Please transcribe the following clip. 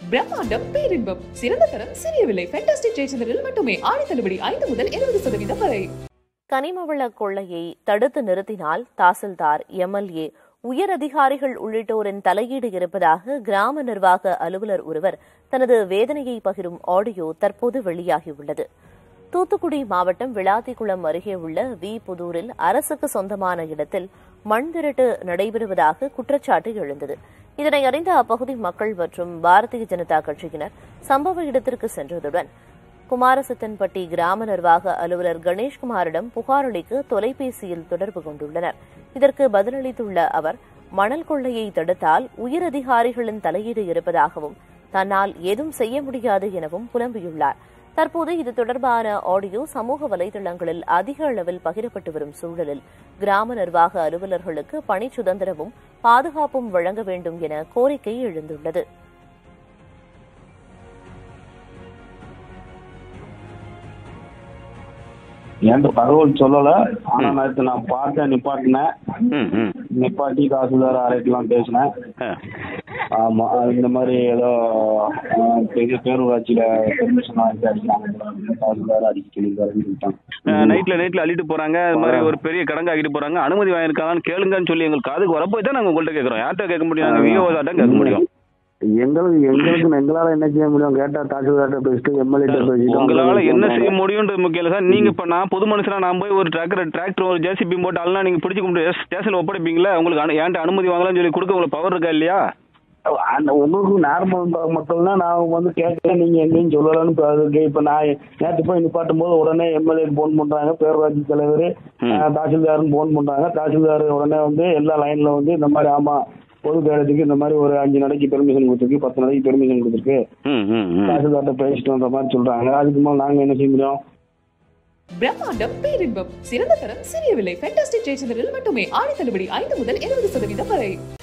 பிரம்மாண்டம் பேரின்பம் சிறந்த தரம் சிறிய விலை ஃபேண்டாஸ்டிக் ஜெயச்சந்திரில் மட்டுமே ஆடி தள்ளுபடி ஐந்து முதல் இருபது சதவீதம் வரை கனிமவள கொள்ளையை தடுத்து நிறுத்தினால் தாசில்தார் எம்எல்ஏ உயர் அதிகாரிகள் உள்ளிட்டோரின் தலையீடு இருப்பதாக கிராம நிர்வாக அலுவலர் ஒருவர் தனது வேதனையை பகிரும் ஆடியோ தற்போது வெளியாகியுள்ளது தூத்துக்குடி மாவட்டம் விளாத்திக்குளம் அருகே உள்ள வி புதூரில் அரசுக்கு சொந்தமான இடத்தில் மண் திரட்டு நடைபெறுவதாக குற்றச்சாட்டு எழுந்தது இதனை அறிந்த அப்பகுதி மக்கள் மற்றும் பாரதிய ஜனதா கட்சியினர் சம்பவ இடத்திற்கு சென்றதுடன் குமாரசித்தன்பட்டி கிராம நிர்வாக அலுவலர் கணேஷ்குமாரிடம் புகார் அளிக்க தொலைபேசியில் தொடர்பு கொண்டுள்ளனர் இதற்கு பதிலளித்துள்ள அவர் மணல் கொள்ளையை தடுத்தால் உயர் அதிகாரிகளின் தலையீடு இருப்பதாகவும் தன்னால் ஏதும் செய்ய முடியாது எனவும் புலம்பியுள்ளார் தற்போது இது தொடர்பான ஆடியோ சமூக வலைதளங்களில் அதிக அளவில் பகிரப்பட்டு வரும் சூழலில் கிராம நிர்வாக அலுவலர்களுக்கு பணி சுதந்திரமும் பாதுகாப்பும் வழங்க வேண்டும் என கோரிக்கை எழுந்துள்ளது என்கிட்ட தகவல் சொல்லல ஆனா நேற்று நான் பார்த்தேன் நிப்பாட்டினேன் ம் ம் நிப்பாட்டி தாசில்தார் அறைக்கெல்லாம் பேசினேன் ஆ. ஆமா அது இந்த மாதிரி ஏதோ அஹ், பெரிய பேரூராட்சியில பெர்மிஷன் வாங்கி அடிக்கிறாங்க தாசில்தார் அடிக்க சொல்லியிருக்காருன்னு சொல்லிட்டாங்க நைட்ல நைட்ல அள்ளிட்டு போறாங்க அது மாதிரி ஒரு பெரிய கடங்கு ஆகிட்டு போறாங்க அனுமதி வாங்கியிருக்காங்கன்னு கேளுங்கன்னு சொல்லி எங்களுக்கு காதுக்கு வரப்போய் தான் நாங்க உங்கள்ட்ட கேட்கறோம் யார்கிட்ட கேட்க முடியும் நாங்க விஓ தான் கேட்க முடியும் எங்களுக்கு எங்களுக்கு எங்களால என்ன செய்ய முடியும் கேட்டா தாசில்தார்ட்ட பேசிட்டு எம்எல்ஏ பேசிட்டு உங்களால என்ன செய்ய முடியும்ன்றது முக்கியம் இல்லை சார் நீங்க இப்ப நான் பொது மனுஷனா நான் போய் ஒரு டிராக்டர் டிராக்டர் ஒரு ஜேசிபி போட்டு அல்லாம் நீங்க பிடிச்சு கொண்டு ஸ்டேஷன்ல ஒப்படைப்பீங்களா உங்களுக்கு அனு- ஏன்ட்ட அனுமதி வாங்கலாம்னு சொல்லி கொடுக்க உங்களுக்கு பவர் இருக்கா இல்லையா அந்த உங்களுக்கு நார்மல் மட்டும் தான் நான் வந்து கேட்கறேன் நீங்க எங்கேயும் சொல்லலன்னு இப்ப அதுக்கு இப்ப நான் நேற்று போய் நிப்பாட்டும் போது உடனே எம்எல்ஏ போன் பண்றாங்க பேரூராட்சி தலைவர் தாசில்தார்னு போன் பண்றாங்க தாசில்தார் உடனே வந்து எல்லா லைன்ல வந்து இந்த மாதிரி ஆமா பொது பேரத்துக்கு இந்த மாதிரி ஒரு அஞ்சு நாளைக்கு பெர்மிஷன் கொடுத்துருக்கு பத்து நாளைக்கு பெர்மிஷன் கொடுத்துருக்கு ம் ம் ம் தாசில்தார்ட்ட பேசிட்டு வந்த மாதிரி சொல்றாங்க அதுக்கு மேல நாங்க என்ன செய்ய முடியும் பிரம்மாண்டம் பேரின்பம் சிறந்த தரம் சிறிய விலை ஃபேண்டாஸ்டிக் ஜெயச்சந்திரில் மட்டுமே ஆடி தள்ளுபடி ஐந்து முதல் இருபது சதவீதம் வரை